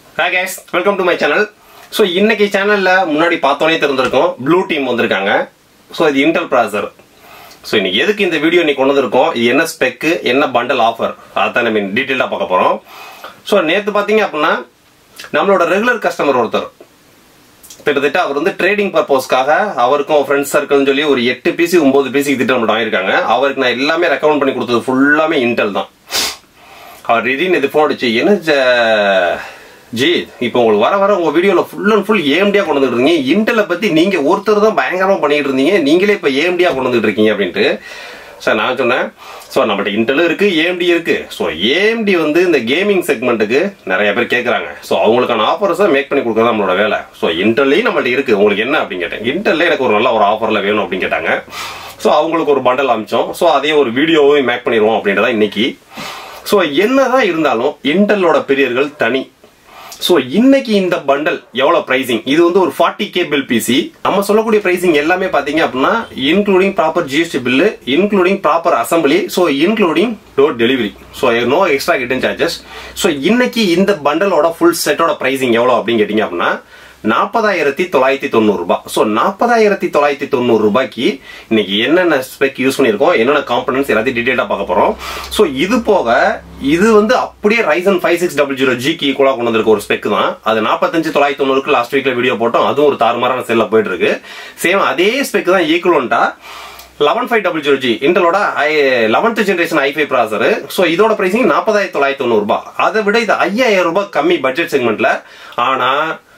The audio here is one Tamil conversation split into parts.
hi guys welcome to my channel so இன்னைக்கு சேனல்ல முன்னாடி பார்த்தோன்னே தெரிஞ்சிருக்கோம் ப்ளூ டீம் வந்திருக்காங்க ஸோ இது இன்டெல் ப்ராசர் ஸோ இன்னைக்கு எதுக்கு இந்த வீடியோ இன்னைக்கு கொண்டு வந்திருக்கோம் இது என்ன ஸ்பெக்கு என்ன பண்டல் ஆஃபர் அதான் நம்ம டீட்டெயிலாக பார்க்க போகிறோம் ஸோ நேற்று பார்த்தீங்க அப்படின்னா நம்மளோட ரெகுலர் கஸ்டமர் ஒருத்தர் கிட்டத்தட்ட அவர் வந்து ட்ரேடிங் பர்பஸ்க்காக அவருக்கும் ஃப்ரெண்ட்ஸ் சர்க்கிள்னு சொல்லி ஒரு எட்டு பிசி ஒன்பது பிசி திட்டம் மட்டும் வாங்கியிருக்காங்க அவருக்கு நான் எல்லாமே ரெக்கமெண்ட் பண்ணி கொடுத்தது ஃபுல்லாமே இன்டெல் தான் அவர் திடீர்னு இது ஃபோன் அடிச்சு என்ன ஜ- ஜி இப்போ உங்களுக்கு வர வர உங்க வீடியோல ஃபுல் அண்ட் ஃபுல் ஏஎம்டியா கொண்டு வந்துட்டு இருக்கீங்க இன்டெலை பத்தி நீங்க ஒருத்தர் தான் பயங்கரமா பண்ணிட்டு இருந்தீங்க நீங்களே இப்போ ஏஎம்டியா கொண்டு வந்துட்டு இருக்கீங்க அப்படின்ட்டு சார் நான் சொன்னேன் ஸோ நம்மகிட்ட இன்டெலும் இருக்கு ஏஎம்டி இருக்கு ஸோ ஏஎம்டி வந்து இந்த கேமிங் செக்மெண்ட்டுக்கு நிறைய பேர் கேட்குறாங்க ஸோ அவங்களுக்கான ஆஃபர்ஸை மேக் பண்ணி கொடுக்குறது நம்மளோட வேலை ஸோ இன்டெல்லையும் நம்மள்ட்ட இருக்கு உங்களுக்கு என்ன அப்படின்னு கேட்டேன் இன்டெல்ல எனக்கு ஒரு நல்ல ஒரு ஆஃபரில் வேணும் அப்படின்னு கேட்டாங்க ஸோ அவங்களுக்கு ஒரு பண்டல் அமிச்சோம் ஸோ அதே ஒரு வீடியோவும் மேக் பண்ணிடுவோம் அப்படின்றதா இன்னைக்கு ஸோ என்னதான் இருந்தாலும் இன்டெல்லோட பிரியர்கள் தனி ஸோ இன்னைக்கு இந்த பண்டல் எவ்வளவு பிரைசிங் இது வந்து ஒரு ஃபார்ட்டி கே பில் பிசி நம்ம சொல்லக்கூடிய பிரைசிங் எல்லாமே பாத்தீங்க அப்படின்னா including proper GST bill including proper assembly so including door delivery so no extra hidden charges so இன்னைக்கு இந்த பண்டலோட ஃபுல் செட்டோட பிரைசிங் எவ்வளோ அப்படின்னு கேட்டீங்க அப்படின்னா நாற்பதாயிரத்தி தொள்ளாயிரத்தி தொண்ணூறு ரூபாய் ஸோ நாற்பதாயிரத்தி தொள்ளாயிரத்தி தொண்ணூறு ரூபாய்க்கு இன்னைக்கு என்னென்ன ஸ்பெக் யூஸ் பண்ணியிருக்கோம் என்னென்ன காம்பனன்ஸ் எல்லாத்தையும் டீட்டெயிலாக பார்க்க போறோம் ஸோ இது போக இது வந்து அப்படியே Ryzen five six double zero ஜிக்கு ஈக்குவலாக கொண்டு வந்திருக்க ஒரு ஸ்பெக் தான் அது நாற்பத்தஞ்சு தொள்ளாயிரத்தி தொண்ணூறுக்கு லாஸ்ட் வீக்ல வீடியோ போட்டோம் அதுவும் ஒரு தாறுமாறான செல்ல போயிட்டு இருக்கு சேம் அதே ஸ்பெக் தான் ஈக்குவலண்டா eleven five double zero G இன்டலோட eleventh generation I five processor so இதோட பிரைசிங் நாற்பதாயிரத்தி தொள்ளாயிரத்தி தொண்ணூறு ரூபாய் அதை விட இது ஐயாயிரம் ரூபாய் கம்மி பட்ஜெட் செக்மெண்ட்ல ஆனா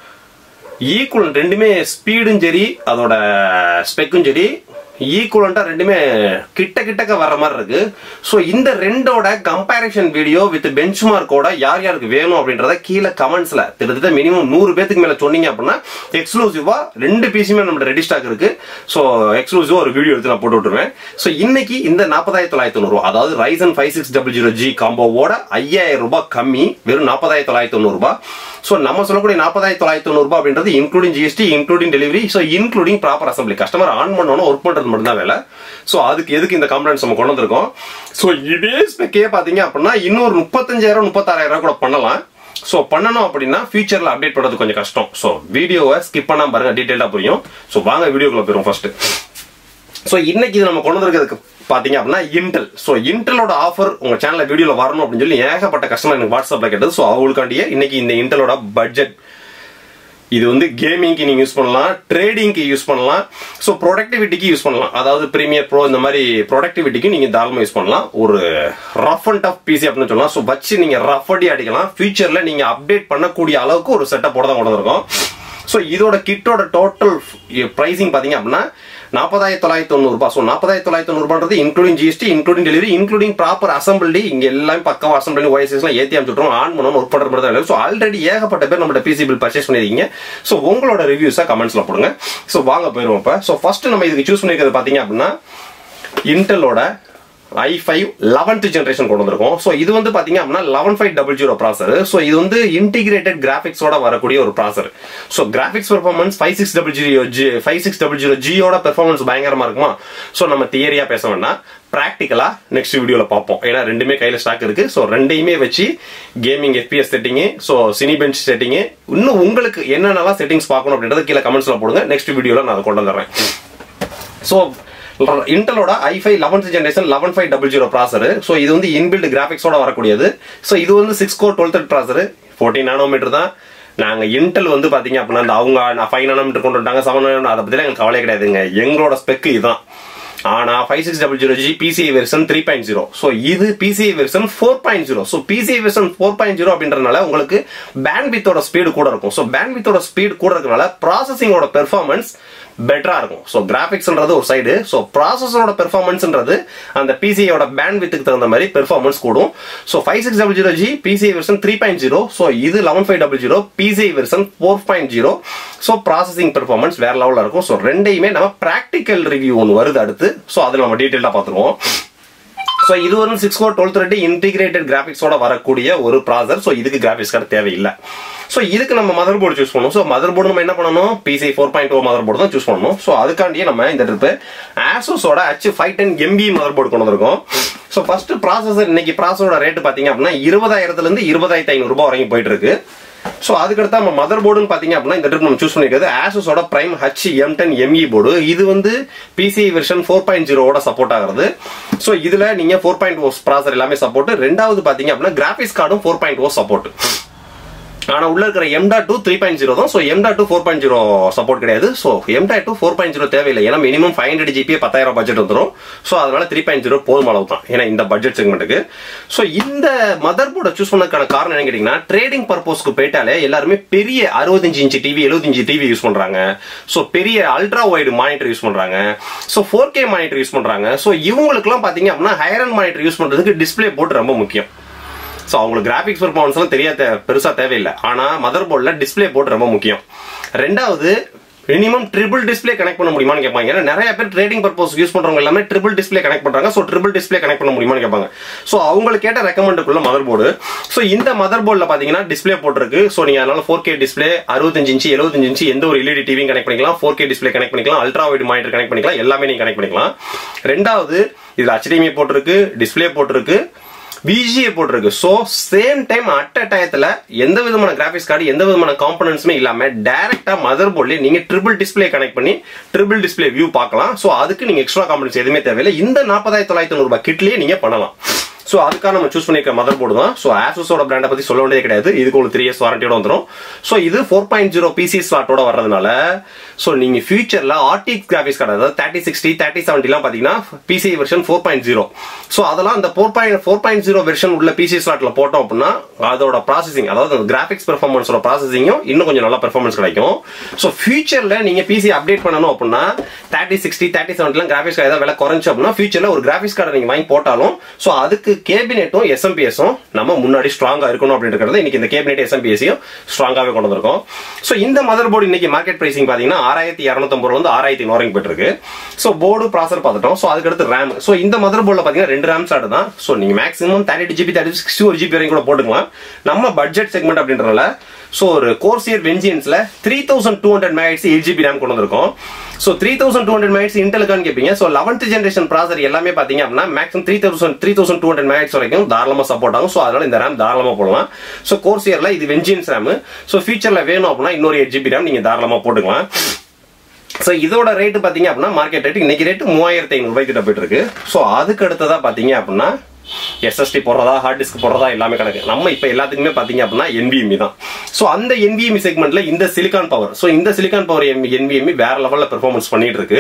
ஈக்குவல் ரெண்டுமே ஸ்பீடும் சரி அதோட ஸ்பெக்கும் சரி ஈக்குவலண்டா ரெண்டுமே கிட்ட கிட்டக்க வர்ற மாதிரி இருக்கு ஸோ இந்த ரெண்டோட கம்பேரிஷன் வீடியோ வித் பெஞ்ச் மார்க்கோட யார் யாருக்கு வேணும் அப்படின்றத கீழே கமெண்ட்ஸ்ல கிட்டத்தட்ட மினிமம் நூறு பேத்துக்கு மேல சொன்னீங்க அப்படின்னா எக்ஸ்க்ளூசிவா ரெண்டு பிசியுமே நம்ம ரெடி ஸ்டாக் இருக்கு ஸோ எக்ஸ்க்ளூசிவா ஒரு வீடியோ எடுத்து நான் போட்டு விட்டுருவேன் ஸோ இன்னைக்கு இந்த நாற்பதாயிரத்தி தொள்ளாயிரத்தி தொண்ணூறு அதாவது Ryzen five six double zero G காம்போவோட ஐயாயிரம் ரூபாய் கம்மி வெறும் நாற்பதாயிரத்தி தொள்ளாயிரத்தி தொண்ணூறு ரூபாய் ஸோ நம்ம சொல்லக்கூடிய நாற்பதாயிரத்தி தொள்ளாயிரத்தி தொண்ணூறு ரூபாய் அப்படின்றது including GST including delivery so including proper assembly customer on பண்ணணும் ஒர்க் பண்றது மட்டும் தான் வேலை ஸோ அதுக்கு எதுக்கு இந்த காம்பனன்ஸ் நம்ம கொண்டு வந்திருக்கோம் ஸோ இதே ஸ்பெக்கே பார்த்தீங்க அப்படின்னா இன்னொரு முப்பத்தஞ்சாயிரம் முப்பத்தாறாயிரம் கூட பண்ணலாம் ஸோ பண்ணணும் அப்படின்னா ஃபியூச்சர்ல அப்டேட் பண்றது கொஞ்சம் கஷ்டம் ஸோ வீடியோவை ஸ்கிப் பண்ணாம பாருங்க டீட்டெயிலாக புரியும் ஸோ வாங்க வீடியோக்குள்ள போயிடும் ஃபர்ஸ்ட் ஸோ இன்னைக்கு இது நம்ம கொண்டு வந்திருக்கிறதுக்கு பாத்தீங்க அப்படின்னா இன்டெல் ஸோ இன்டெலோட ஆஃபர் உங்க சேனல்ல வீடியோல வரணும் அப்படின்னு சொல்லி ஏகப்பட்ட கஸ்டமர் எனக்கு வாட்ஸ்அப்ல கேட்டது ஸோ அவங்களுக்காண்டியே இன்னைக்கு இந்த இன்டெலோட பட்ஜெட் இது வந்து கேமிங்க்கு நீங்க யூஸ் பண்ணலாம் ட்ரேடிங்க்கு யூஸ் பண்ணலாம் ஸோ ப்ரொடக்டிவிட்டிக்கு யூஸ் பண்ணலாம் அதாவது பிரீமியர் ப்ரோ இந்த மாதிரி ப்ரொடக்டிவிட்டிக்கு நீங்க தாராளமாக யூஸ் பண்ணலாம் ஒரு ரஃப் அண்ட் டஃப் பிசி அப்படின்னு சொல்லலாம் ஸோ வச்சு நீங்க ரஃப் அடி அடிக்கலாம் ஃபியூச்சர்ல நீங்க அப்டேட் பண்ணக்கூடிய அளவுக்கு ஒரு செட்டப்போட தான் கொண்டு வந்திருக்கோம் ஸோ இதோட கிட்டோட டோட்டல் பிரைசிங் பாத்தீங்க அப்படின்னா நாற்பதாயிரத்தி தொள்ளாயிரத்தி தொண்ணூறு ரூபாய் ஸோ நாற்பதாயிரத்தி தொள்ளாயிரத்தி தொண்ணூறு ரூபான்றது including GST including delivery including proper assembly இங்க எல்லாமே பக்கம் அசம்பிளி ஒய்எஸ்எஸ்லாம் ஏற்றி அமைச்சுட்றோம் ஆன் பண்ணணும் ஒர்க் பண்ற மாதிரி தான் ஸோ ஆல்ரெடி ஏகப்பட்ட பேர் நம்மளோட பிசி பில் பர்ச்சேஸ் பண்ணிருக்கீங்க ஸோ உங்களோட ரிவ்யூஸை கமெண்ட்ஸ்ல போடுங்க ஸோ வாங்க போயிருவோம் இப்போ ஸோ ஃபர்ஸ்ட் நம்ம இதுக்கு சூஸ் பண்ணிருக்கிறது பாத்தீங்க அப்படின்னா இன்டெலோட ஐ ஃபைவ் லெவன்த் ஜென்ரேஷன் கொண்டு வந்திருக்கோம் ஸோ இது வந்து பாத்தீங்க அப்படின்னா eleven five double zero processor so இது வந்து இன்டிகிரேட்டட் கிராஃபிக்ஸோட வரக்கூடிய ஒரு processor so graphics performance five six double zero G five six double zero ஜியோட பெர்ஃபார்மன்ஸ் பயங்கரமா இருக்குமா ஸோ நம்ம தியரியா பேச வேண்டாம் ப்ராக்டிக்கலா நெக்ஸ்ட் வீடியோல பார்ப்போம் ஏன்னா ரெண்டுமே கையில ஸ்டாக் இருக்கு ஸோ ரெண்டையுமே வச்சு gaming FPS setting so Cinebench setting இன்னும் உங்களுக்கு என்னென்னலாம் செட்டிங்ஸ் பார்க்கணும் அப்படின்றத கீழே கமெண்ட்ஸ்ல போடுங்க நெக்ஸ்ட் வீடியோல நான் அதை கொண்டு வந்துடுறேன் ஸோ இன்டலோட I five eleventh generation eleven five double zero processor so இது வந்து இன்பில்ட் கிராஃபிக்ஸோட வரக்கூடியது ஸோ இது வந்து six core twelve thread processor fourteen nanometer தான் நாங்க இன்டெல் வந்து பாத்தீங்க அப்படின்னா அந்த அவங்க ஃபைவ் நானோமீட்டர் கொண்டு வந்துட்டாங்க செவன் நானோமீட்டர் அதை பத்தி எங்களுக்கு கவலை கிடையாதுங்க எங்களோட ஸ்பெக் இதுதான் ஆனா five six double zero G PCI version three point zero so இது PCI version four point zero so PCI version four point zero அப்படின்றனால உங்களுக்கு பேண்ட் வித்தோட ஸ்பீடு கூட இருக்கும் ஸோ பேண்ட் வித்தோட ஸ்பீடு கூட இருக்கனால ப்ராசஸிங்கோட பெர்ஃபார்மன்ஸ் பெட்டரா இருக்கும் ஸோ கிராஃபிக்ஸ்ன்றது ஒரு சைடு ஸோ ப்ராசஸரோட பெர்ஃபார்மன்ஸ்ன்றது அந்த பிசிஐயோட பேண்ட் வித்துக்கு தகுந்த மாதிரி பெர்ஃபார்மன்ஸ் கூடும் so five six double zero G PCI version three point zero so இது eleven five double zero PCI version four point zero so processing performance வேற லெவலில் இருக்கும் ஸோ ரெண்டையுமே நம்ம ப்ராக்டிக்கல் ரிவ்யூ ஒன்று வருது அடுத்து ஸோ அதில் நம்ம டீட்டெயிலாக பார்த்துருவோம் ஸோ இது ஒரு six core twelve thread integrated கிராஃபிக்ஸோட வரக்கூடிய ஒரு ப்ராசர் ஸோ இதுக்கு கிராஃபிக்ஸ் கார்டு தேவையில்லை ஸோ இதுக்கு நம்ம மதர் போர்டு சூஸ் பண்ணணும் ஸோ மதர் போர்டு நம்ம என்ன பண்ணணும் PC four point O mother board தான் சூஸ் பண்ணணும் ஸோ அதுக்காண்டியே நம்ம இந்த ட்ரிப்பு ஆசோஸோட H five ten MB motherboard கொண்டு வந்திருக்கோம் ஸோ ஃபர்ஸ்ட் ப்ராசஸர் இன்னைக்கு ப்ராசஸரோட ரேட் பார்த்தீங்க அப்படின்னா இருபதாயிரத்துல இருந்து இருபதாயிரத்தி ஐநூறு ரூபாய் வரைக்கும் போயிட்டு இருக்கு ஸோ அதுக்கடுத்து நம்ம மதர் போர்டுன்னு பார்த்தீங்க அப்படின்னா இந்த ட்ரிப் நம்ம சூஸ் பண்ணிக்கிறது ஆசஸோட prime H M ten ME board இது வந்து பிசி வெர்ஷன் ஃபோர் பாயிண்ட் ஜீரோவோட சப்போர்ட் ஆகுறது ஸோ இதுல நீங்க ஃபோர் பாயிண்ட் ஓ ப்ராசர் எல்லாமே சப்போர்ட் ரெண்டாவது பார்த்தீங்க அப்படின்னா கிராஃபிக்ஸ் கார்டும் ஃபோர் பாயிண்ட் ஓ சப்போர்ட் ஆனா உள்ள இருக்கிற எம்டா டூ த்ரீ பாயிண்ட் ஜீரோ தான் ஸோ எம்டா two four point zero support கிடையாது ஸோ எம்டா டூ ஃபோர் பாயிண்ட் ஜீரோ தேவையில்லை ஏன்னா மினிமம் ஃபைவ் ஹண்ட்ரட் ஜிபி பத்தாயிரம் பட்ஜெட் வந்துடும் ஸோ அதனால த்ரீ பாயிண்ட் ஜீரோ போதும் அளவு தான் ஏன்னா இந்த பட்ஜெட் செக்மெண்ட்டுக்கு ஸோ இந்த மதர் போர்டை சூஸ் பண்ணதுக்கான காரணம் என்ன கேட்டீங்கன்னா ட்ரேடிங் பர்பஸ்க்கு போயிட்டாலே எல்லாருமே பெரிய அறுபத்தஞ்சு இன்ச்சு டிவி எழுபத்தஞ்சு டிவி யூஸ் பண்றாங்க ஸோ பெரிய அல்ட்ரா வைடு மானிட்டர் யூஸ் பண்றாங்க so four K monitor use பண்றாங்க ஸோ இவங்களுக்குலாம் பாத்தீங்க அப்படின்னா ஹையர் அண்ட் மானிட்டர் யூஸ் பண்றதுக்கு டிஸ்பிளே போர்டு ரொம்ப முக்கியம் ஸோ அவங்களுக்கு கிராஃபிக்ஸ் பெர்ஃபார்மன்ஸ் எல்லாம் தெரியா தே- பெருசா தேவையில்லை ஆனா மதர் போர்டில் டிஸ்பிளே போர்டு ரொம்ப முக்கியம் ரெண்டாவது மினிமம் ட்ரிபிள் டிஸ்பிளே கனெக்ட் பண்ண முடியுமான்னு கேட்பாங்க ஏன்னா நிறைய பேர் ட்ரேடிங் பர்பஸ் யூஸ் பண்றவங்க எல்லாமே ட்ரிபிள் டிஸ்பிளே கனெக்ட் பண்றாங்க ஸோ ட்ரிபிள் டிஸ்பிளே கனெக்ட் பண்ண முடியுமான்னு கேட்பாங்க ஸோ அவங்களுக்கு கேட்ட ரெக்கமெண்டுக்குள்ள மதர் போர்டு ஸோ இந்த மதர் போர்டில் பாத்தீங்கன்னா டிஸ்பிளே போட்டிருக்கு ஸோ நீங்க அதனால ஃபோர் கே டிஸ்பிளே அறுபத்தஞ்சு இன்ச்சு எழுபத்தஞ்சு இன்ச்சு எந்த ஒரு எல்இடி டிவியும் கனெக்ட் பண்ணிக்கலாம் ஃபோர் கே டிஸ்பிளே கனெக்ட் பண்ணிக்கலாம் அல்ட்ரா வைட் மானிட்டர் கனெக்ட் பண்ணிக்கலாம் எல்லாமே நீங்க கனெக்ட் பண்ணிக்கலாம் ரெண்டாவது இதுல HDMI போட்டிருக்கு டிஸ்பிளே போட்டிருக்கு பிஜிஏ போட்டிருக்கு so same time at a டயத்துல எந்த விதமான கிராஃபிக்ஸ் கார்டு எந்த விதமான காம்பனன்ட்ஸுமே இல்லாம டைரக்டா மதர் போர்ட்லயே நீங்க ட்ரிபிள் டிஸ்பிளே கனெக்ட் பண்ணி ட்ரிபிள் டிஸ்பிளே வியூ பார்க்கலாம் ஸோ அதுக்கு நீங்க எக்ஸ்ட்ரா காம்பனன்ஸ் எதுவுமே தேவையில்லை இந்த நாற்பதாயிரத்தி தொள்ளாயிரத்தி ரூபாய் கிட்லயே நீங்க பண்ணலாம் ஸோ அதுக்காக நம்ம சூஸ் பண்ணிருக்க மதர் போர்டு தான் ஸோ ஆசஸோட பிராண்டை பத்தி சொல்ல வேண்டியது கிடையாது இதுக்கு ஒரு த்ரீ இயர்ஸ் வாரண்டியோட வந்துடும் ஸோ இது ஃபோர் பாயிண்ட் ஜீரோ பிசி ஸ்லாட்டோட வர்றதுனால ஸோ நீங்க ஃபியூச்சர்ல ஆர்டிக் கிராஃபிக்ஸ் கார்டு அதாவது தேர்ட்டி சிக்ஸ்டி தேர்ட்டி செவன்டிலாம் பாத்தீங்கன்னா PCI version four point zero so அதெல்லாம் அந்த four point four point zero version உள்ள பிசி ஸ்லாட்ல போட்டோம் அப்படின்னா அதோட ப்ராசஸிங் அதாவது அந்த கிராஃபிக்ஸ் பெர்ஃபார்மன்ஸோட ப்ராசஸிங்கும் இன்னும் கொஞ்சம் நல்லா பெர்ஃபார்மன்ஸ் கிடைக்கும் ஸோ ஃபியூச்சர்ல நீங்க பிசி அப்டேட் பண்ணணும் அப்படின்னா தேர்ட்டி சிக்ஸ்டி தேர்ட்டி செவன்டிலாம் கிராஃபிக்ஸ் கார்டு ஏதாவது விலை குறைஞ்சு அப்படின்னா ஃபியூச்சர்ல ஒரு கிராஃபிக்ஸ் கார்டை நீங்க வாங்கி போட்டாலும் ஸோ அதுக்கு கேபினெட்டும் எஸ்எம்பிஎஸும் நம்ம முன்னாடி ஸ்ட்ராங்கா இருக்கணும் அப்படின்றது இன்னைக்கு இந்த கேபினெட் எஸ்எம்பிஎஸையும் ஸ்ட்ராங்காவே கொண்டு வந்திருக்கோம் ஸோ இந்த மதர் போர்டு இன்னைக்கு மார்க்கெட் பிரைசிங் பாத்தீங்கன்னா ஆறாயிரத்தி இரநூத்தம்பது ரூபா வந்து ஆறாயிரத்தி நூறு போயிட்டு இருக்கு ஸோ போர்டு ப்ராசர் பார்த்துட்டோம் ஸோ அதுக்கடுத்து ரேம் ஸோ இந்த மதர் போர்டில் பார்த்தீங்கன்னா ரெண்டு ரேம் ஸ்டார்ட் தான் ஸோ நீங்க maximum thirty GB thirty sixty ஒரு ஜிபி வரைக்கும் கூட போட்டுக்கலாம் நம்ம பட்ஜெட் செக்மெண்ட் அப்படின்றனால ஸோ ஒரு கோர்சியர் வெஞ்சியன்ஸ்ல three thousand two hundred max eight GB RAM கொண்டு வந்திருக்கோம் so three thousand two hundred max இன்டெலுக்கான்னு கேட்பீங்க ஸோ லெவன்த் ஜென்ரேஷன் ப்ராசர் எல்லாமே பார்த்தீங்க அப்படின்னா maximum three thousand three thousand two hundred max வரைக்கும் தாராளமாக சப்போர்ட் ஆகும் ஸோ அதனால இந்த ரேம் தாராளமாக போடலாம் ஸோ கோர்சியர்ல இது வெஞ்சியன்ஸ் ரேம் ஸோ ஃபியூச்சர்ல வேணும் அப்படின்னா இன்னொரு எயிட் ஜிபி ரேம் நீங்க தாராளமாக போட்டுக்கலாம் ஸோ இதோட ரேட்டு பார்த்தீங்க அப்படின்னா மார்க்கெட் ரேட் இன்னைக்கு ரேட்டு மூவாயிரத்தி ஐநூறு ரூபாய்க்கு கிட்ட போயிட்டு இருக்கு ஸோ அதுக்கு அடுத்ததா பார்த்தீங்க அப்படின்னா எஸ்எஸ்டி போடுறதா ஹார்ட் டிஸ்க் போடுறதா எல்லாமே கணக்கு நம்ம இப்போ எல்லாத்துக்குமே பார்த்தீங்க அப்படின்னா NVMe தான் ஸோ அந்த NVMe செக்மெண்ட்ல இந்த சிலிகான் பவர் ஸோ இந்த சிலிகான் பவர் NVMe வேற லெவலில் பெர்ஃபார்மன்ஸ் பண்ணிட்டு இருக்கு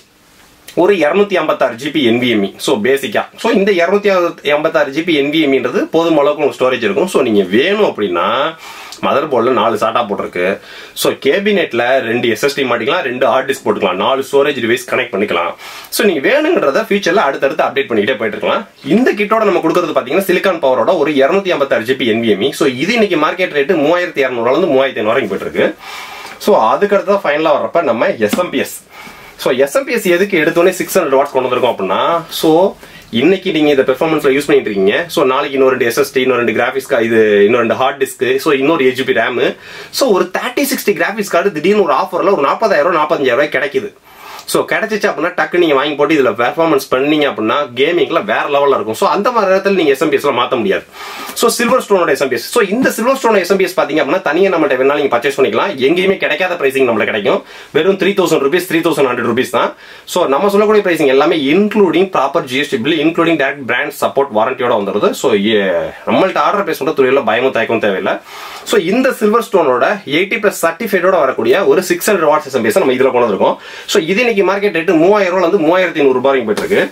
ஒரு இரநூத்தி ஐம்பத்தாறு ஜிபி NVMe ஸோ பேசிக்கா ஸோ இந்த இரநூத்தி ஐம்பத்தாறு ஜிபி NVMeன்றது போதும் அளவுக்கு உங்களுக்கு ஸ்டோரேஜ் இருக்கும் ஸோ நீங்க வேணும் அப்படின்னா மதர் போர்டில் நாலு சாட்டா போட்டிருக்கு ஸோ கேபினெட்ல ரெண்டு எஸ்எஸ்டி மாட்டிக்கலாம் ரெண்டு ஹார்ட் டிஸ்க் போட்டுக்கலாம் நாலு ஸ்டோரேஜ் டிவைஸ் கனெக்ட் பண்ணிக்கலாம் ஸோ நீங்க வேணுங்கிறத ஃபியூச்சர்ல அடுத்தடுத்து அப்டேட் பண்ணிக்கிட்டே போயிட்டு இருக்கலாம் இந்த கிட்டோட நம்ம கொடுக்கறது பாத்தீங்கன்னா சிலிகான் பவரோட ஒரு இரநூத்தி ஐம்பத்தாறு ஜிபி NVMe ஸோ இது இன்னைக்கு மார்க்கெட் ரேட்டு மூவாயிரத்தி இரநூறுல இருந்து மூவாயிரத்தி ஐநூறு வரைக்கும் போயிட்டு இருக்கு ஸோ அதுக்கு அடுத்ததான் ஃபைனலாக வர்றப்ப நம்ம எஸ்எம்பிஎஸ் ஸோ எஸ்எம்பிஎஸ் எதுக்கு எடுத்தோடனே சிக்ஸ் ஹண்ட்ரட் வாட்ஸ் கொண்டு வந்திருக்கோம் அப்படின்னா ஸோ இன்னைக்கு நீங்க இந்த பெர்ஃபார்மன்ஸ்ல யூஸ் பண்ணிட்டு இருக்கீங்க ஸோ நாளைக்கு இன்னொரு ரெண்டு எஸ்எஸ்டி இன்னொரு ரெண்டு கிராஃபிக்ஸ் இது இன்னொரு ரெண்டு ஹார்ட் டிஸ்க் ஸோ இன்னொரு ஏஜிபி ஜிபி ரேம் ஸோ ஒரு தேர்ட்டி சிக்ஸ்டி கிராஃபிக்ஸ் கார்டு திடீர்னு ஒரு ஆஃபர்ல ஒரு நாற்பதாயிரம் நாற்பத்தஞ்சாயிரம் ரூபாய் கிடைக்குது ஸோ கிடைச்சிச்சு அப்படின்னா டக்கு நீங்க வாங்கி போட்டு இதுல பெர்ஃபார்மன்ஸ் பண்ணீங்க அப்படின்னா கேமிங்ல வேற லெவல்ல இருக்கும் ஸோ அந்த மாதிரி நேரத்தில் நீங்க எஸ்எம்பிஎஸ்ல மாத்த முடியாது ஸோ சில்வர் ஸ்டோனோட எஸ்எம்பிஎஸ் ஸோ இந்த சில்வர் ஸ்டோன் எஸ்எம்பிஎஸ் பாத்தீங்க அப்படின்னா தனியாக நம்மகிட்ட வேணாலும் நீங்க பர்ச்சேஸ் பண்ணிக்கலாம் எங்கேயுமே கிடைக்காத பிரைசிங் நம்மளுக்கு கிடைக்கும் வெறும் three thousand rupees three thousand hundred rupees தான் ஸோ நம்ம சொல்லக்கூடிய பிரைசிங் எல்லாமே including proper GST bill including direct brand support வாரண்டியோட வந்துருது ஸோ நம்மள்ட்ட ஆர்டர் பேஸ் பண்ணுற துறையில் பயமும் தயக்கம் தேவையில்லை ஸோ இந்த சில்வர் ஸ்டோனோட எயிட்டி பிளஸ் சர்டிஃபைடோட வரக்கூடிய ஒரு சிக்ஸ் ஹண்ட்ரட் வாட்ஸ் எஸ்எம்பிஎஸ் நம்ம இதில் கொண்டு வந்திருக்கோம் ஸோ இது இன்னைக்கு மார்க்கெட் ரேட்டு மூவாயிரம் ரூபாய் வந்து மூவாயிரத்தி நூறு ரூபாய் போயிட்டு இருக்கு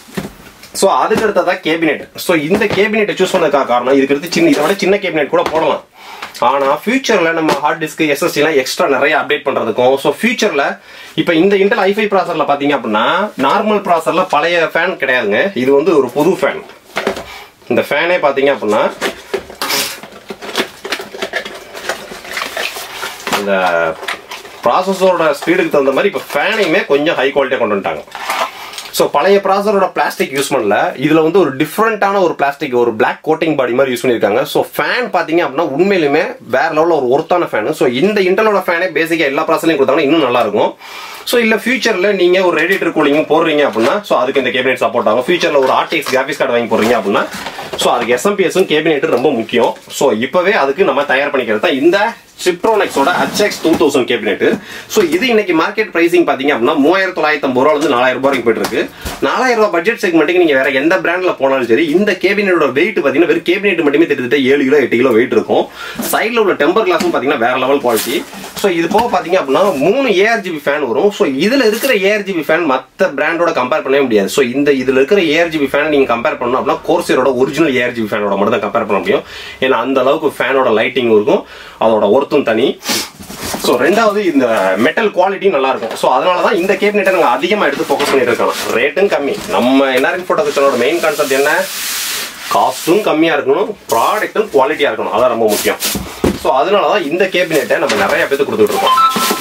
ஸோ அதுக்கு அடுத்ததா கேபினெட் ஸோ இந்த கேபினெட்டை சூஸ் பண்ணதுக்காக காரணம் இதுக்கு அடுத்து சின்ன இதை விட சின்ன கேபினெட் கூட போடலாம் ஆனா ஃபியூச்சர்ல நம்ம ஹார்ட் டிஸ்க் எஸ்எஸ்டி எல்லாம் எக்ஸ்ட்ரா நிறைய அப்டேட் பண்றதுக்கும் ஸோ ஃபியூச்சர்ல இப்போ இந்த இன்டெல் ஐஃபை ப்ராசர்ல பாத்தீங்க அப்படின்னா நார்மல் ப்ராசர்ல பழைய ஃபேன் கிடையாதுங்க இது வந்து ஒரு புது ஃபேன் இந்த ஃபேனே பாத்தீங்க அப்படின்னா இந்த ப்ராசஸரோட ஸ்பீடுக்கு தகுந்த மாதிரி இப்போ ஃபேனையுமே கொஞ்சம் ஹை குவாலிட்டியாக கொண்டு வந்துட்டாங்க ஸோ பழைய ப்ராசரோட பிளாஸ்டிக் யூஸ் பண்ணல இதுல வந்து ஒரு டிஃப்ரெண்டான ஒரு பிளாஸ்டிக் ஒரு பிளாக் கோட்டிங் பாடி மாதிரி யூஸ் பண்ணியிருக்காங்க ஸோ ஃபேன் பாத்தீங்க அப்படின்னா உண்மையிலுமே வேற லெவலில் ஒரு ஒருத்தான ஃபேன் ஸோ இந்த இன்டலோட ஃபேனே பேசிக்கா எல்லா ப்ராசலையும் கொடுத்தாங்கன்னா இன்னும் நல்லா இருக்கும் ஸோ இல்ல ஃபியூச்சர்ல நீங்க ஒரு ரேடியேட்டர் கூலிங் போடுறீங்க அப்படின்னா ஸோ அதுக்கு இந்த கேபினெட் சப்போர்ட் ஆகும் ஃபியூச்சர்ல ஒரு ஆர்டிஎக்ஸ் கிராஃபிக்ஸ் கார்டு வாங்கி போடுறீங்க அப்படின்னா ஸோ அதுக்கு எஸ்எம்பிஎஸும் கேபினெட் ரொம்ப முக்கியம் ஸோ இப்பவே அதுக்கு நம்ம தயார் பண்ணிக்கிறது தான் இந்த சிப்ட்ரோனெக்ஸோட HX two thousand cabinet so இது இன்னைக்கு மார்க்கெட் பிரைசிங் பாத்தீங்க அப்படின்னா மூவாயிரத்தி தொள்ளாயிரத்தி ஐம்பது ரூபா வந்து நாலாயிரம் ரூபாய் வரைக்கும் போயிட்டு இருக்கு நாலாயிரம் ரூபாய் பட்ஜெட் செக்மெண்ட்டுக்கு நீங்க வேற எந்த பிராண்ட்ல போனாலும் சரி இந்த கேபினெட்டோட வெயிட் பாத்தீங்கன்னா வெறும் கேபினெட் மட்டுமே கிட்டத்தட்ட ஏழு கிலோ எட்டு கிலோ வெயிட் இருக்கும் சைட்ல உள்ள டெம்பர் கிளாஸும் பாத்தீங்கன்னா வேற லெவல் குவாலிட்டி ஸோ இது போக பாத்தீங்க அப்படின்னா மூணு ஏஆர்ஜிபி ஃபேன் வரும் ஸோ இதுல இருக்கிற ஏஆர்ஜிபி ஃபேன் மத்த பிராண்டோட கம்பேர் பண்ணவே முடியாது ஸோ இந்த இதுல இருக்கிற ஏஆர்ஜிபி ஃபேன் நீங்க கம்பேர் பண்ணணும் அப்படின்னா கோர்சியரோட ஒரிஜினல் ஏஆர்ஜிபி ஃபேனோட மட்டும் தான் கம்பேர் பண்ண முடியும் ஏன்னா அந்த அளவுக்கு ஃபேனோட லைட்டிங் இருக்கும் அதோட ஒர்த்தும் தனி ஸோ ரெண்டாவது இந்த மெட்டல் குவாலிட்டி நல்லா இருக்கும் ஸோ அதனால தான் இந்த கேபினெட்டை நாங்கள் அதிகமாக எடுத்து ஃபோக்கஸ் பண்ணிட்டு இருக்கோம் ரேட்டும் கம்மி நம்ம என்ஆர்என் ஃபோட்டோ கிச்சனோட மெயின் கான்செப்ட் என்ன காஸ்ட்டும் கம்மியாக இருக்கணும் ப்ராடக்ட்டும் குவாலிட்டியாக இருக்கணும் அதான் ரொம்ப முக்கியம் ஸோ அதனால தான் இந்த கேபினெட்டை நம்ம நிறைய பேருக்கு கொடுத்துட்டு இருக்கோம்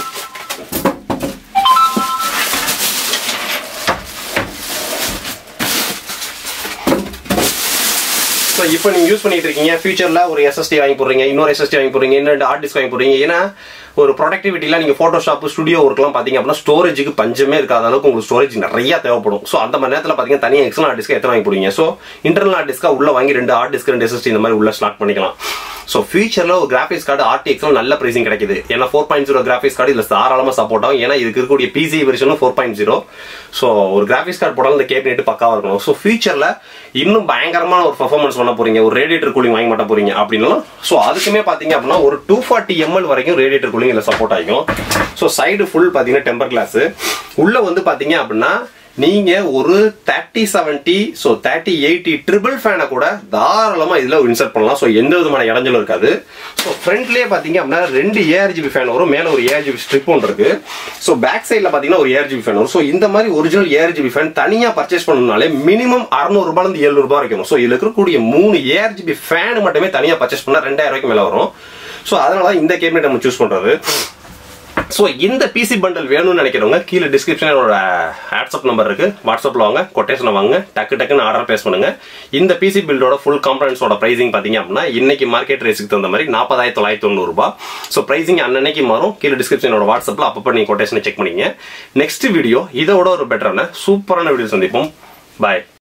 ஸோ இப்போ நீங்க யூஸ் பண்ணிட்டு இருக்கீங்க ஃபியூச்சர்ல ஒரு எஸ்எஸ்டி வாங்கி போடுறீங்க இன்னொரு எஸ்எஸ்டி வாங்கி போடுறீங்க இன்னும் ரெண்டு ஹார்ட் டிஸ்க் வாங்கி போடுறீங்க ஏன்னா ஒரு ப்ரொடக்டிவிட்டிலாம் நீங்க போட்டோஷாப் ஸ்டுடியோ ஒர்க்லாம் பாத்தீங்க அப்படின்னா ஸ்டோரேஜுக்கு பஞ்சமே இருக்காத அளவுக்கு உங்களுக்கு ஸ்டோரேஜ் நிறைய தேவைப்படும் ஸோ அந்த மாதிரி நேரத்தில் பாத்தீங்கன்னா தனியாக எக்ஸ்டர்னல் ஹார்ட் டிஸ்க் எத்தனை வாங்கி போடுவீங்க ஸோ இன்டர்னல் ஹார்ட் டிஸ்கா உள்ள வாங்கி ரெண்டு ஹார்ட் டிஸ்க் ரெண்டு எஸ்எஸ்டி இந்த மாதிரி உள்ள ஸ்லாட் பண்ணிக்கலாம் ஸோ ஃபியூச்சர்ல ஒரு கிராஃபிக்ஸ் கார்டு ஆர்டிஎக்ஸ்ல நல்ல பிரைசிங் கிடைக்குது ஏன்னா four point zero graphics card இதுல தாராளமா சப்போர்ட் ஆகும் ஏன்னா இதுக்கு இருக்கக்கூடிய பிசி வெர்ஷனும் ஃபோர் பாயிண்ட் ஜீரோ ஸோ ஒரு கிராஃபிக்ஸ் கார்டு போடாலும் இந்த கேபினெட் பக்காவா இருக்கணும் ஸோ ஃபியூச்சர்ல இன்னும் பயங்கரமான ஒரு பெர்ஃபார்மன்ஸ் பண்ண போறீங்க ஒரு ரேடியேட்டர் கூலிங் வாங்கி மாட்ட போறீங்க அப்படின்னா ஸோ அதுக்குமே பாத்தீங்க அப்படின்னா ஒரு டூ ஃபார்ட்டி எம்எல் வரைக்கும் ரேடியேட்டர் கூலிங் இதுல சப்போர்ட் ஆகும் ஸோ சைடு ஃபுல் பாத்தீங்கன்னா டெம்பர் கிளாஸ் உள்ள வந்து பாத்தீங்க அப்படின்னா நீங்க ஒரு thirty seventy so thirty eighty triple ஃபேனை கூட தாராளமா இதுல இன்சர்ட் பண்ணலாம் ஸோ எந்த விதமான இடைஞ்சலும் இருக்காது ஸோ ஃப்ரண்ட்லயே பாத்தீங்க அப்படின்னா ரெண்டு ஏஆர்ஜிபி ஃபேன் வரும் மேல ஒரு ஏஆர்ஜிபி ஸ்ட்ரிப் ஒன்று இருக்கு ஸோ பேக் சைட்ல பாத்தீங்கன்னா ஒரு ஏஆர்ஜிபி ஃபேன் வரும் ஸோ இந்த மாதிரி ஒரிஜினல் ஏஆர்ஜிபி ஃபேன் தனியா பர்ச்சேஸ் பண்ணணும்னாலே மினிமம் அறுநூறு ரூபாயில இருந்து எழுநூறு ரூபாய் வரைக்கும் ஸோ இதுல இருக்கக்கூடிய மூணு ஏஆர்ஜிபி ஃபேன் மட்டுமே தனியா பர்ச்சேஸ் பண்ணா ரெண்டாயிரம் ரூபாய்க்கு மேல வரும் ஸோ அதனால தான் இந்த கேபினெட் நம்ம சூஸ் பண்றது ஸோ இந்த பிசி பண்டல் வேணும்னு நினைக்கிறவங்க கீழே டிஸ்கிரிப்ஷனில் என்னோட வாட்ஸ்அப் நம்பர் இருக்கு வாட்ஸ்அப்பில் வாங்க கொட்டேஷனை வாங்க டக்கு டக்குன்னு ஆர்டர் பிளேஸ் பண்ணுங்க இந்த பிசி பில்டோட ஃபுல் காம்பனன்ஸோட பிரைசிங் பார்த்தீங்க அப்படின்னா இன்னைக்கு மார்க்கெட் ரேஸுக்கு தகுந்த மாதிரி நாற்பதாயிரத்தி தொள்ளாயிரத்தி தொண்ணூறு ரூபாய் ஸோ பிரைசிங் அன்னன்னைக்கு மாறும் கீழே டிஸ்கிரிப்ஷனோட வாட்ஸ்அப்பில் அப்பப்போ நீங்கள் கொட்டேஷனை செக் பண்ணிங்க நெக்ஸ்ட் வீடியோ இதோட ஒரு பெட்டரான சூப்பரான வீடியோ சந்திப்போம் பாய்